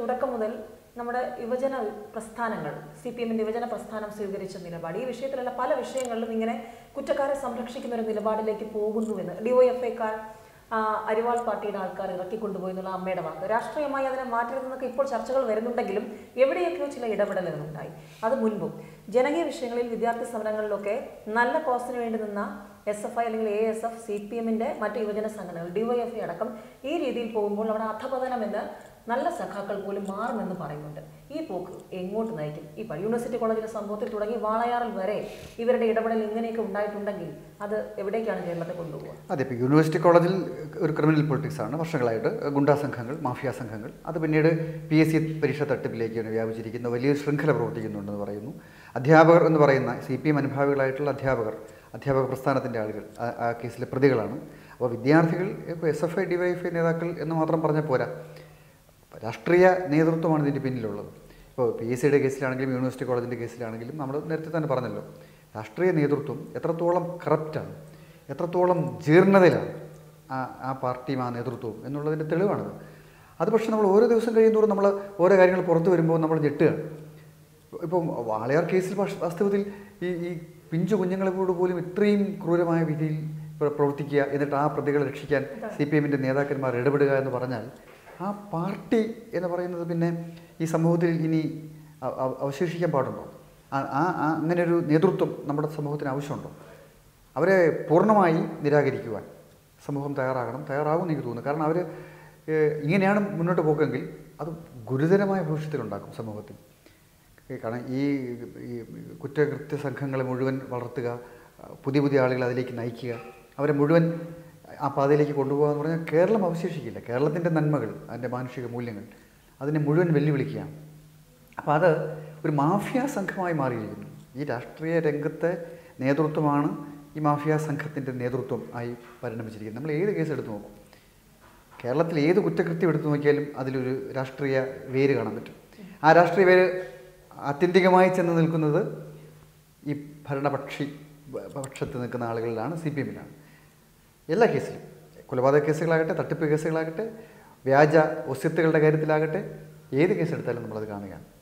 തുടക്കം മുതൽ നമ്മുടെ യുവജന പ്രസ്ഥാനങ്ങൾ സി പി എമ്മിന്റെ യുവജന പ്രസ്ഥാനം സ്വീകരിച്ച നിലപാട് ഈ വിഷയത്തിലുള്ള പല വിഷയങ്ങളിലും ഇങ്ങനെ കുറ്റക്കാരെ സംരക്ഷിക്കുന്ന ഒരു നിലപാടിലേക്ക് പോകുന്നുവെന്ന് ഡിവൈഎഫ്ഐക്കാർ അരിവാൾ പാർട്ടിയുടെ ആൾക്കാർ ഇറക്കിക്കൊണ്ടുപോയി എന്നുള്ള അമ്മയുടെ വാക്ക് രാഷ്ട്രീയമായി അതിനെ മാറ്റരുതെന്നൊക്കെ ഇപ്പോൾ ചർച്ചകൾ വരുന്നുണ്ടെങ്കിലും എവിടെയൊക്കെയോ ചില ഇടപെടലുകൾ ഉണ്ടായി അത് മുൻപും ജനകീയ വിഷയങ്ങളിൽ വിദ്യാർത്ഥി സമരങ്ങളിലൊക്കെ നല്ല കോസിന് വേണ്ടി നിന്ന എസ് എഫ് ഐ അല്ലെങ്കിൽ A S F C P എമ്മിന്റെ മറ്റ് യുവജന സംഘടനകൾ ഡിവൈഎഫ്ഐ അടക്കം ഈ രീതിയിൽ പോകുമ്പോൾ അവിടെ അധപതനമെന്ന് നല്ല സഖാക്കൾ പോലും മാറുമെന്ന് പറയുന്നുണ്ട് ഈ പോക്ക് എങ്ങോട്ട് നയിക്കും ഈ പഴയ യൂണിവേഴ്സിറ്റി കോളേജിലെ സംഭവത്തിൽ തുടങ്ങി വാളയാറിൽ വരെ ഇവരുടെ ഇടപെടൽ ഇങ്ങനെയൊക്കെ ഉണ്ടായിട്ടുണ്ടെങ്കിൽ അത് എവിടേക്കാണ് കേരളത്തെ കൊണ്ടുപോകുക അതെ ഇപ്പോൾ യൂണിവേഴ്സിറ്റി കോളേജിൽ ഒരു ക്രിമിനൽ പൊളിറ്റിക്സ് ആണ് വർഷങ്ങളായിട്ട് ഗുണ്ടാ സംഘങ്ങൾ മാഫിയ സംഘങ്ങൾ അത് പിന്നീട് പി എസ് സി പരീക്ഷ തട്ടിപ്പിലേക്കാണ് വ്യാപിച്ചിരിക്കുന്ന വലിയൊരു ശൃംഖല പ്രവർത്തിക്കുന്നുണ്ടെന്ന് പറയുന്നു അധ്യാപകർ എന്ന് പറയുന്ന സി പി എം അനുഭാവികളായിട്ടുള്ള അധ്യാപകർ അധ്യാപക പ്രസ്ഥാനത്തിൻ്റെ ആളുകൾ ആ- ആ കേസിലെ പ്രതികളാണ് അപ്പോൾ വിദ്യാർത്ഥികൾ ഇപ്പോൾ എസ് എഫ് ഐ ഡിവൈഎഫ്ഐ നേതാക്കൾ എന്ന് മാത്രം പറഞ്ഞാൽ പോരാ രാഷ്ട്രീയ നേതൃത്വമാണ് ഇതിൻ്റെ പിന്നിലുള്ളത് ഇപ്പോൾ പി എസ് സിയുടെ കേസിലാണെങ്കിലും യൂണിവേഴ്സിറ്റി കോളേജിൻ്റെ കേസിലാണെങ്കിലും നമ്മൾ നേരത്തെ തന്നെ പറഞ്ഞല്ലോ രാഷ്ട്രീയ നേതൃത്വം എത്രത്തോളം കറപ്റ്റാണ് എത്രത്തോളം ജീർണതയിലാണ് ആ ആ പാർട്ടിയും ആ നേതൃത്വവും എന്നുള്ളതിൻ്റെ തെളിവാണത് അത് പക്ഷേ നമ്മൾ ഓരോ ദിവസം കഴിയുന്തോറും നമ്മൾ ഓരോ കാര്യങ്ങൾ പുറത്തു വരുമ്പോൾ നമ്മൾ ഞെട്ടുകയാണ് ഇപ്പം വാളയാർ കേസിൽ പക്ഷ- വാസ്തവത്തിൽ ഈ ഈ പിഞ്ചു കുഞ്ഞുങ്ങളെക്കൂട് പോലും ഇത്രയും ക്രൂരമായ വിധിയിൽ പ്ര- പ്രവർത്തിക്കുക എന്നിട്ട് ആ പ്രതികളെ രക്ഷിക്കാൻ സി പി എമ്മിൻ്റെ നേതാക്കന്മാർ ഇടപെടുക എന്ന് പറഞ്ഞാൽ ആ പാർട്ടി എന്ന് പറയുന്നത് പിന്നെ ഈ സമൂഹത്തിൽ ഇനി അ- അ- അവശേഷിക്കാൻ പാടുണ്ടോ ആ- ആ ആ അങ്ങനെ ഒരു നേതൃത്വം നമ്മുടെ സമൂഹത്തിന് ആവശ്യമുണ്ടോ അവരെ പൂർണ്ണമായി നിരാകരിക്കുവാൻ സമൂഹം തയ്യാറാകണം തയ്യാറാകുമെന്ന് എനിക്ക് തോന്നുന്നു കാരണം അവർ ഇങ്ങനെയാണ് മുന്നോട്ട് പോക്കെങ്കിൽ അത് ഗുരുതരമായ ഭവിഷ്യത്തിലുണ്ടാക്കും സമൂഹത്തിൽ ഈ കാരണം ഈ ഈ കുറ്റകൃത്യ സംഘങ്ങളെ മുഴുവൻ വളർത്തുക പുതിയ പുതിയ ആളുകളെ അതിലേക്ക് നയിക്കുക അവരെ മുഴുവൻ ആ പാതയിലേക്ക് കൊണ്ടുപോകുക എന്ന് പറഞ്ഞാൽ കേരളം അവശേഷിക്കില്ല കേരളത്തിൻ്റെ നന്മകൾ അതിൻ്റെ മാനുഷിക മൂല്യങ്ങൾ അതിനെ മുഴുവൻ വെല്ലുവിളിക്കുകയാണ് അപ്പോൾ അത് ഒരു മാഫിയ സംഘമായി മാറിയിരിക്കുന്നു ഈ രാഷ്ട്രീയ രംഗത്തെ നേതൃത്വമാണ് ഈ മാഫിയ സംഘത്തിൻ്റെ നേതൃത്വം ആയി പരിണമിച്ചിരിക്കുന്നത് നമ്മൾ ഏത് കേസ് എടുത്തു നോക്കും കേരളത്തിൽ ഏത് കുറ്റകൃത്യം എടുത്തു നോക്കിയാലും അതിലൊരു രാഷ്ട്രീയ വേര് കാണാൻ പറ്റും ആ രാഷ്ട്രീയ വേര് ആത്യന്തികമായി ചെന്ന് നിൽക്കുന്നത് ഈ ഭരണപക്ഷി പ- പക്ഷത്ത് നിൽക്കുന്ന ആളുകളിലാണ് സി പി എമ്മിലാണ് എല്ലാ കേസിലും കൊലപാതക കേസുകളാകട്ടെ തട്ടിപ്പ് കേസുകളാകട്ടെ വ്യാജ ഒസ്യത്തുകളുടെ കാര്യത്തിലാകട്ടെ ഏത് കേസ് എടുത്താലും നമ്മളത് കാണുകയാണ്